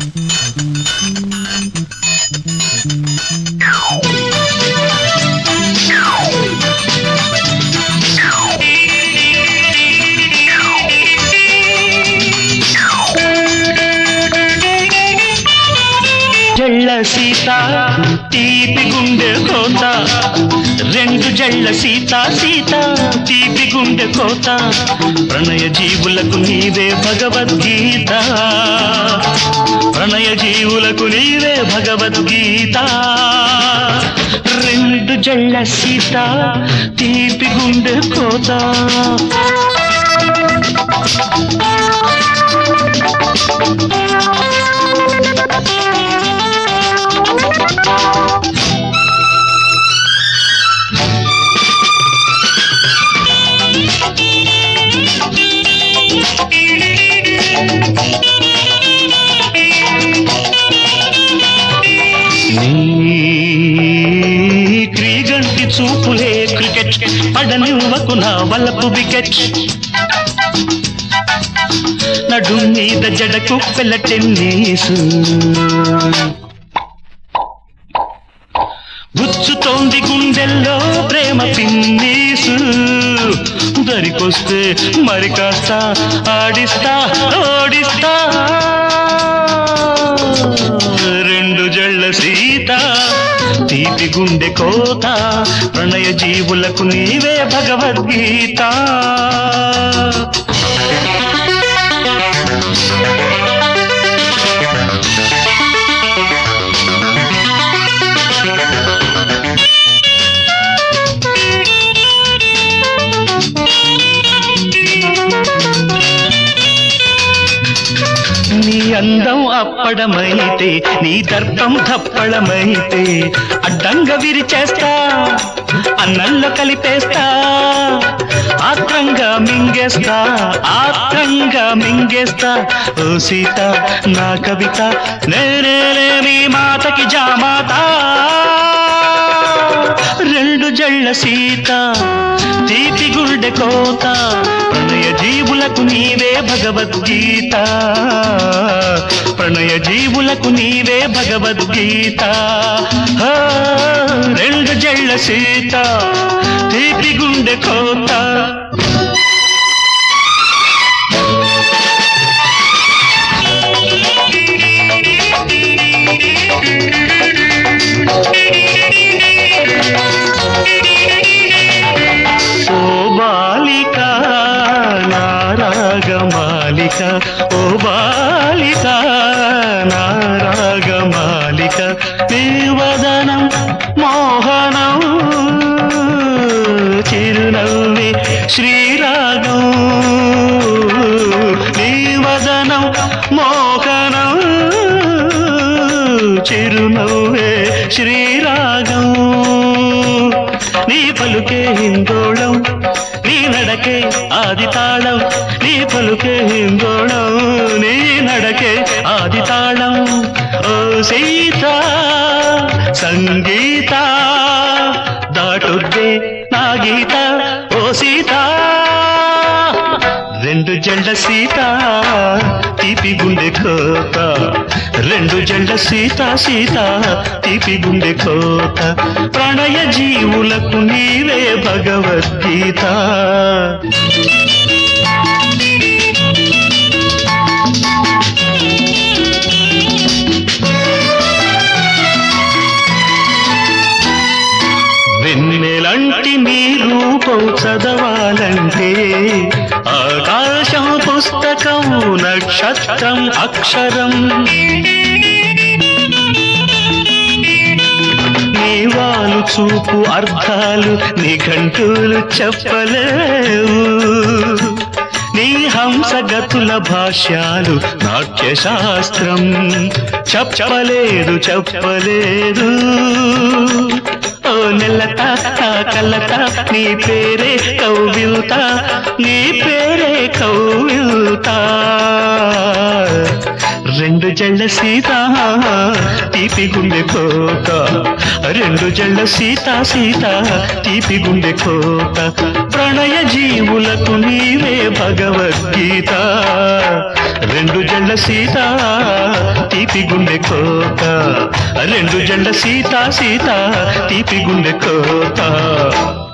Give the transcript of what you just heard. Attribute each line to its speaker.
Speaker 1: జళ్ళ సీత తీపి గుండె కోత రెండు జళ్ళ సీత సీత తీపి గుండె కోత ప్రణయ జీవులకు నీవే భగవద్గీత ప్రణయ జీవులకు నీవే భగవద్గీత రెండు జళ్ళ సీత తీపి గుండె కోత నీ క్రీగంటి చూపులే క్రికెట్ పడనివ్వకు నా వల్లపు వికెట్ నడు మీద జడకు పెళ్ళ టెన్నిసు గుచ్చుతోంది గుండెల్లో ప్రేమ పిన్నీసు దరికొస్తే మరి కాస్త ఆడిస్తా ఓడిస్తా రెండు జళ్ళ సీత తీపి గుండె కోత ప్రణయ జీవులకు నీవే భగవద్గీత నీ అందం అప్పడమైతే నీ దర్పం తప్పడమైతే అడ్డంగా విరిచేస్తా అన్నంలో కలిపేస్తా ఆత్రంగా మింగేస్తా ఆత్రంగా మింగేస్తా ఓ సీత నా కవిత నేనే మీ మాతకి జామాత రెండు జళ్ళ సీత తీపి గుండె కోత ప్రణయ జీవులకు నీవే భగవద్గీత ప్రణయ జీవులకు నీవే భగవద్గీత ఆ, రెండు జళ్ళ సీత తీపి గుండె కోత ఓ బాలిక నారాగమాలిక ఓ బాలిక నారాగమాలిక నీ వదనం మోహనం చిరునవ్వి శ్రీరాగం నీ వదనం మోహనం చిరునవ్వే శ్రీరాగం నీ పలుకే హిందోళం నీ నడకే ఆది తాళం నీ పలుకే హిందోళం నీ నడకే ఆది తాళం ఓ సీత సంగీత దాటుద్దే నా గీత ఓ సీత రెండు జెండ సీత తీపి గుండె కోత రెండు జెండ సీత సీత తీపి గుండె కోత ప్రణయ జీవులకు నీవే భగవద్గీత వెన్నెలంటి నీ రూపం చదవాలంటే ఆకాశం పుస్తకం నక్షత్రం అక్షరం నీ వాలు చూపు అర్థాలు నిఘంటులు చెప్పలేవు నీ హంసగతుల భాష్యాలు నాట్యశాస్త్రం చెప్పలేదు చెప్పలేదు ఓ నెల్లత ఆ కల్లత నీ పేరే కౌవిల్త నీ పేరే కౌవిల్త రెండు జళ్ళ సీత తీపి గుండె కోట రెండు జళ్ళ సీత సీత తీపి గుండె కోట ప్రణయ జీవులకు నీవే భగవద్గీత రెండు జళ్ళ సీత తీపి గుండె కోత రెండు జళ్ళ సీత సీత తీపి గుండె కోత